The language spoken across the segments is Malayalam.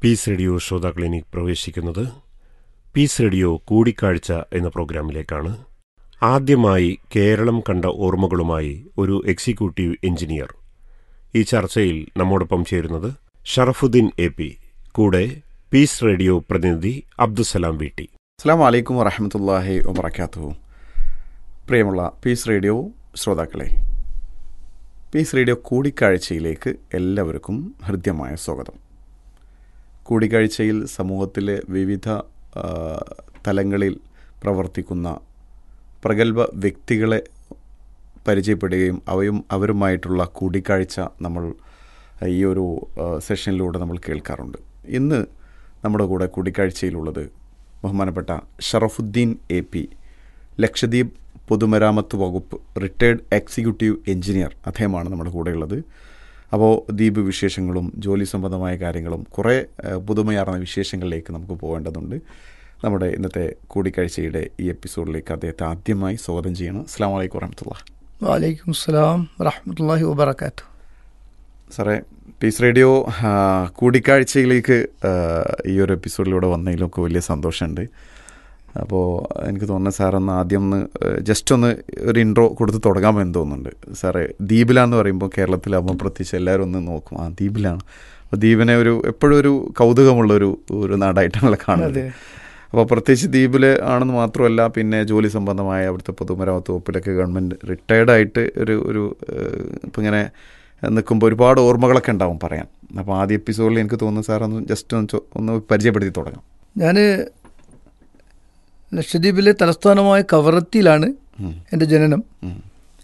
പീസ് റേഡിയോ ശ്രോതാക്കളിനി പ്രവേശിക്കുന്നത് പീസ് റേഡിയോ കൂടിക്കാഴ്ച എന്ന പ്രോഗ്രാമിലേക്കാണ് ആദ്യമായി കേരളം കണ്ട ഓർമ്മകളുമായി ഒരു എക്സിക്യൂട്ടീവ് എഞ്ചിനീയർ ഈ ചർച്ചയിൽ നമ്മോടൊപ്പം ചേരുന്നത് ഷറഫുദ്ദീൻ എ പി കൂടെ പീസ് റേഡിയോ പ്രതിനിധി അബ്ദുസലാം വീട്ടി അസ്സാം വലൈക്കും വറഹമത്തല്ലാഹി വബർക്കാത്തു പ്രിയമുള്ള പീസ് റേഡിയോ ശ്രോതാക്കളെ പീസ് റേഡിയോ കൂടിക്കാഴ്ചയിലേക്ക് എല്ലാവർക്കും ഹൃദ്യമായ സ്വാഗതം കൂടിക്കാഴ്ചയിൽ സമൂഹത്തിലെ വിവിധ ആ, തലങ്ങളിൽ പ്രവർത്തിക്കുന്ന പ്രഗത്ഭ വ്യക്തികളെ പരിചയപ്പെടുകയും അവയും അവരുമായിട്ടുള്ള കൂടിക്കാഴ്ച നമ്മൾ ഈ ഒരു ആ, സെഷനിലൂടെ നമ്മൾ കേൾക്കാറുണ്ട് ഇന്ന് നമ്മുടെ കൂടെ കൂടിക്കാഴ്ചയിലുള്ളത് ബഹുമാനപ്പെട്ട ഷറഫുദ്ദീൻ എ പി ലക്ഷദ്വീപ് പൊതുമരാമത്ത് വകുപ്പ് റിട്ടയർഡ് എക്സിക്യൂട്ടീവ് എഞ്ചിനീയർ അദ്ദേഹമാണ് നമ്മുടെ കൂടെയുള്ളത് അപ്പോൾ ദ്വീപ് വിശേഷങ്ങളും ജോലി സംബന്ധമായ കാര്യങ്ങളും കുറേ ഏഹ്, പുതുമയാർന്ന വിശേഷങ്ങളിലേക്ക് നമുക്ക് പോകേണ്ടതുണ്ട് നമ്മുടെ ഇന്നത്തെ കൂടിക്കാഴ്ചയുടെ ഈ എപ്പിസോഡിലേക്ക് അദ്ദേഹത്തെ ആദ്യമായി സ്വാഗതം ചെയ്യണം അസ്സാം വലൈക്കും വറഹമത്തുള്ള വലൈക്കും സ്ലാം വറഹമത്തല്ലാഹി വബർക്കാത്തു സാറേ പീസ് റേഡിയോ ആ, കൂടിക്കാഴ്ചയിലേക്ക് ആ, ഈ ഒരു എപ്പിസോഡിലൂടെ വന്നതിലൊക്കെ വലിയ സന്തോഷമുണ്ട് അപ്പോൾ എനിക്ക് തോന്നുന്നത് സാറൊന്ന് ആദ്യം ഒന്ന് ജസ്റ്റ് ഒന്ന് ഒരു ഇൻട്രോ കൊടുത്ത് തുടങ്ങാമെന്ന് തോന്നുന്നുണ്ട് സാറേ ദ്വീപിലാന്ന് പറയുമ്പോൾ കേരളത്തിലാകുമ്പോൾ പ്രത്യേകിച്ച് എല്ലാവരും ഒന്ന് നോക്കും ആ ദ്വീപിലാണ് അപ്പോൾ ദ്വീപിനെ ഒരു എപ്പോഴും ഒരു കൗതുകമുള്ളൊരു ഒരു നാടായിട്ടാണല്ലോ കാണുന്നത് അതെ അപ്പോൾ പ്രത്യേകിച്ച് ദ്വീപിൽ ആണെന്ന് മാത്രമല്ല പിന്നെ ജോലി സംബന്ധമായ അവിടുത്തെ പൊതുമരാമത്ത് വകുപ്പിലൊക്കെ ഗവൺമെൻറ് റിട്ടയർഡ് ആയിട്ട് ഒരു ഒരു ഇപ്പം ഇങ്ങനെ നിൽക്കുമ്പോൾ ഒരുപാട് ഓർമ്മകളൊക്കെ ഉണ്ടാവും പറയാൻ അപ്പോൾ ആദ്യ എപ്പിസോഡിൽ എനിക്ക് തോന്നുന്നു സാർ ഒന്ന് ജസ്റ്റ് ഒന്ന് ചോ- ഒന്ന് പരിചയപ്പെടുത്തി തുടങ്ങാം ഞാൻ ലക്ഷദ്വീപിലെ തലസ്ഥാനമായ കവറത്തിയിലാണ് ഉം. എൻ്റെ ജനനം ഉം.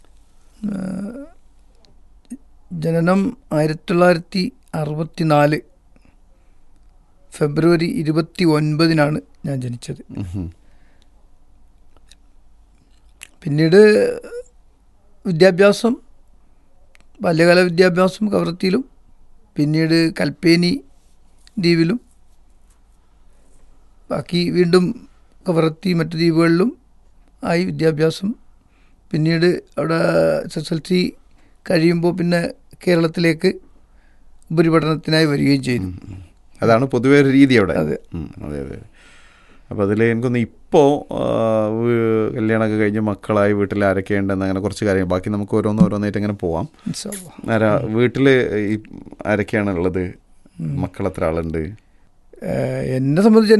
ജനനം ആയിരത്തി തൊള്ളായിരത്തി അറുപത്തി നാല് ഫെബ്രുവരി ഇരുപത്തി ഒൻപതിനാണ് ഞാൻ ജനിച്ചത് ഉം. പിന്നീട് വിദ്യാഭ്യാസം ബാല്യകാല വിദ്യാഭ്യാസം കവറത്തിയിലും പിന്നീട് കൽപ്പേനി ദ്വീപിലും ബാക്കി വീണ്ടും കവറത്തി മറ്റു ദ്വീപുകളിലും ആയി വിദ്യാഭ്യാസം പിന്നീട് അവിടെ എസ് എസ് എൽ സി കഴിയുമ്പോൾ പിന്നെ കേരളത്തിലേക്ക് ഉപരിപഠനത്തിനായി വരികയും ചെയ്തു അതാണ് പൊതുവെ ഒരു രീതി അവിടെ അതെ. ഉം. അതെ അതെ അപ്പോൾ അതിൽ എനിക്കൊന്ന് ഇപ്പോൾ കല്യാണമൊക്കെ കഴിഞ്ഞ് മക്കളായി വീട്ടിൽ ആരൊക്കെ ഉണ്ടെന്ന് അങ്ങനെ കുറച്ച് കാര്യങ്ങൾ ബാക്കി നമുക്ക് ഓരോന്ന് ഓരോന്നായിട്ട് അങ്ങനെ പോവാം ഇൻഷാ അല്ലാ. ആരാ വീട്ടിൽ ഈ ആരൊക്കെയാണ് ഉള്ളത് മക്കൾ എത്ര ആളുണ്ട് ഏഹ് എന്നെ സംബന്ധിച്ച്